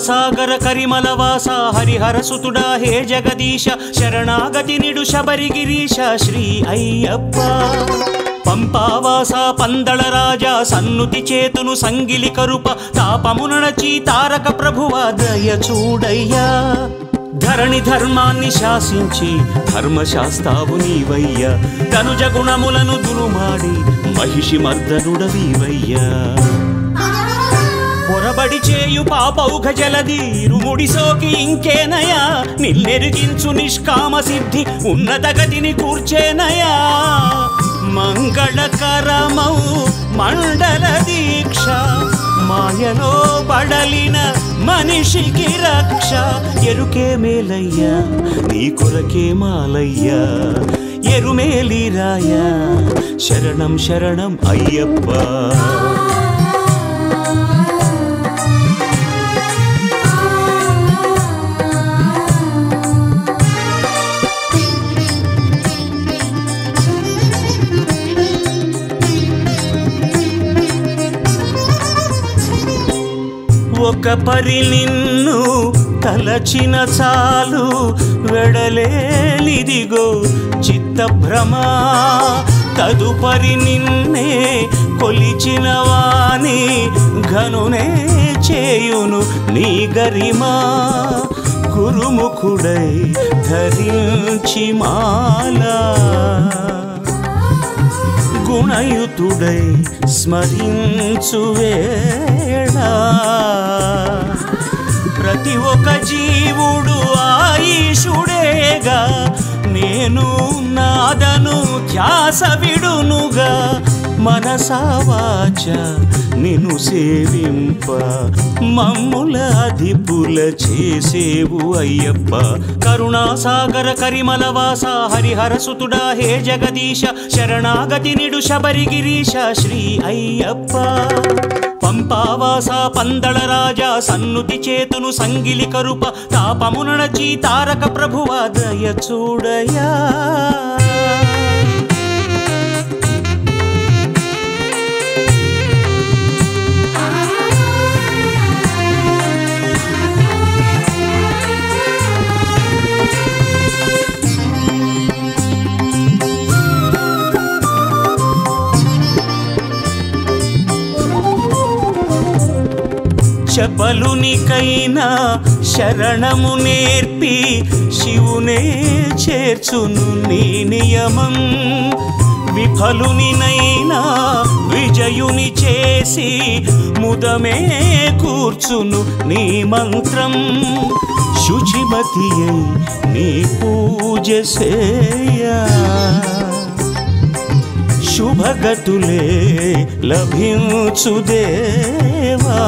కరుణాసాగర కరిమల వాస హరిహర సుతుడా హే జగదీశ శరణాగతి నిడు శబరిగిరీశ శ్రీ అయ్యప్ప పంపావాస పందళ రాజా సన్నుతి చేతును సంగిలి కరుప తాపము నడచి తారక ప్రభువ దయ చూడయ్యా ధరణి ధర్మాన్ని శాసించి ధర్మశాస్త్రావు నీవయ్యా తనుజ గుణములను దురుమాడి మహిషి మర్దనుడవీవయ్యా పొరబడి చేయు పాపౌఘ జలది ఇరుముడి సోకి ఇంకేనయా నిన్నెరిగించు నిష్కామ సిద్ధి ఉన్నత గతిని కూర్చేనయా మంగళకరమౌ మండల దీక్ష మాయలో బడలిన మనిషికి రక్ష ఎరుకే మేలయ్యా నీ కొరకే మాలయ్యా ఎరుమేలిరాయా శరణం శరణం అయ్యప్ప ఒక పరి నిన్ను తలచిన చాలు వెడలేలిదిగో చిత్తభ్రమ తదుపరి నిన్నే కొలిచిన వాణి ఘనునే చేయును నీ గరిమా గురుముఖుడై ధరించి మాలా గుణయుతుడై స్మరించు వేళ ప్రతి ఒక్క జీవుడు ఆయుషుడేగా నేను నాదను ధ్యాస విడునుగా మనసావాచ నిన్ను సేవింప మమ్ముల అధిపుల చేసేవు అయ్యప్ప కరుణాసాగర కరిమల వాస హరిహర సుతుడా హే జగదీశ శరణాగతి నిడు శబరిగిరీశ శ్రీ అయ్యప్ప పంపావాస పందళ రాజా సన్నుతి చేతును సంగిలి కరుప తాపము నడచి తారక ప్రభువ దయ చూడయా చపలునికైనా శరణము నేర్పి శివునే చేర్చును నీ నియమం విఫలునినైనా విజయుని చేసి ముదమే కూర్చును నీ మంత్రం శుచిమతి అయి నీ పూజ సేయా శుభగతులే లభించుదేవా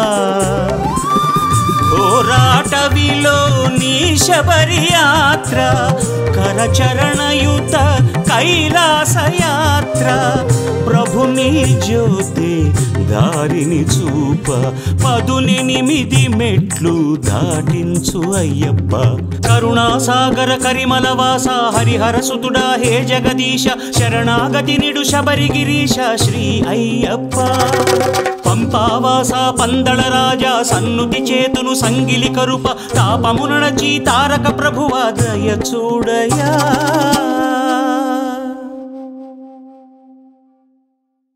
ఘోరాటవిలో నీ శబరి యాత్ర కరచరణయుత కైలాసయాత్ర ప్రభుని జ్యోతి దారిని చూప పదునెనిమిది మెట్లు దాటించు అయ్యప్ప కరుణాసాగర కరిమల వాస హరిహర సుతుడా హే జగదీశ శరణాగతి నిడు శబరిగిరీశ శ్రీ అయ్యప్ప పంపావాస పందళ రాజా సన్నుతి చేతును సంగిలి కరుప తాపము నడచి తారక ప్రభువ దయ చూడయా